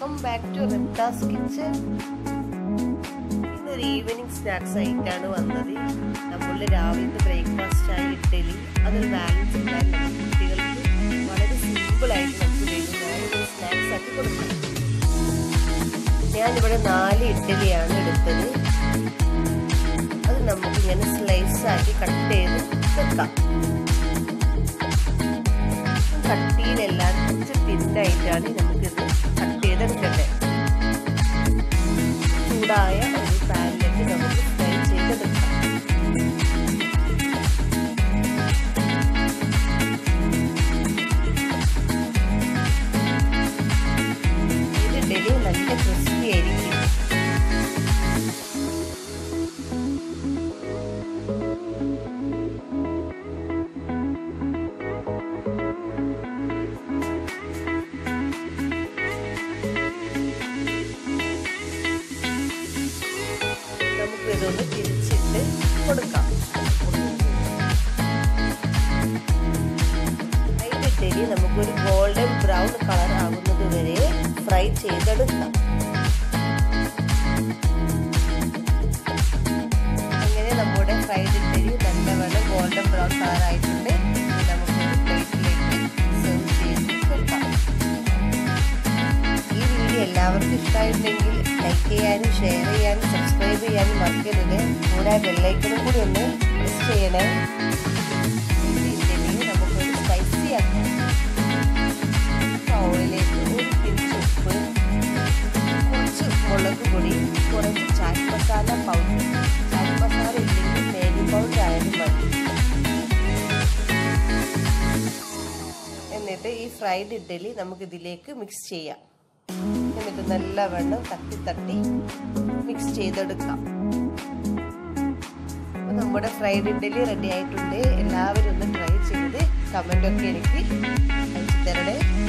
welcome back to Riptha's kitchen ഇന്നൊരു evening snacks ആയിട്ടാണ് വന്നത് നമ്മൾ രാവിലത്തെ ബ്രേക്ക്ഫാസ്റ്റ് ആയി ഇഡ്ഡലി അതൊരു ബാലൻസ് പ്ലാൻ കുട്ടികൾക്ക് വളരെ സിമ്പിളായിട്ട് നമുക്ക് വൈകുന്നേരം സ്നാക്സ് ആക്കി കൊടുക്കാം ഞാനിവിടെ നാല് ഇഡ്ഡലിയാണ് എടുത്തത് അത് നമുക്ക് ഇങ്ങനെ സ്ലൈസ് ആക്കി കട്ട് ചെയ്ത് വെക്കാം കട്ടിയിലെല്ലാം കുറച്ച് തിന്നായിട്ടാണ് നമുക്കിത് കട്ട് ചെയ്തെടുക്കേണ്ടത് ചൂടായ ഒരു പാനിലേക്ക് നമുക്ക് ഫ്രൈ ചെയ്തെടുക്കാം ഇത് ഡെലി നല്ല ക്രിസ്പി ആയിരിക്കും നമുക്ക് ഇതൊന്ന് തിരിച്ചിട്ട് കൊടുക്കാം അതിലിട്ടരി നമുക്കൊരു ഗോൾഡൻ ബ്രൗൺ കളർ ആകുന്നത് വരെ ഫ്രൈ ചെയ്തെടുക്കാം അങ്ങനെ നമ്മുടെ ഫ്രൈഡ് ഇട്ടരി നല്ലവണ്ണം ഗോൾഡൻ ബ്രൗൺ കളർ ആയിട്ടുണ്ട് നമുക്കൊരു പ്ലേറ്റിലേക്ക് സെർവ് ചെയ്ത് കൊടുക്കാം ഈ വീഡിയോ എല്ലാവർക്കും ഇഷ്ടമായിട്ടുണ്ടെങ്കിൽ ലൈക്ക് ചെയ്യാനും ഷെയർ ചെയ്യാനും സബ്സ്ക്രൈബ് ചെയ്യാനും മറക്കരുത് കൂടെ ബെല്ലൈക്കണും കൂടി ഒന്ന് പ്രസ് ചെയ്യണേ ഇതില്ലെങ്കിൽ നമുക്കൊരു സ്പൈസി ആക്കാം പൗളിലേക്ക് ഒരു പിഞ്ച് ഉപ്പ് കുറച്ച് മുളക് പൊടി കുറച്ച് ചാറ്റ് മസാല പൗഡർ ചാറ്റ് മസാല ഇല്ലെങ്കിൽ മേഗി പൗഡർ ആയാലും മതി എന്നിട്ട് ഈ ഫ്രൈഡ് ഇഡ്ഡലി നമുക്ക് ഇതിലേക്ക് മിക്സ് ചെയ്യാം എന്നിട്ട് നല്ലവണ്ണം തട്ടി തട്ടി മിക്സ് ചെയ്തെടുക്കാം അപ്പോൾ നമ്മുടെ ഫ്രൈഡ് ഇഡ്ഡലി റെഡി ആയിട്ടുണ്ട് എല്ലാവരും ഒന്ന് ട്രൈ ചെയ്ത് കമൻ്റ് ഒക്കെ എനിക്ക് അയച്ചു തരണേ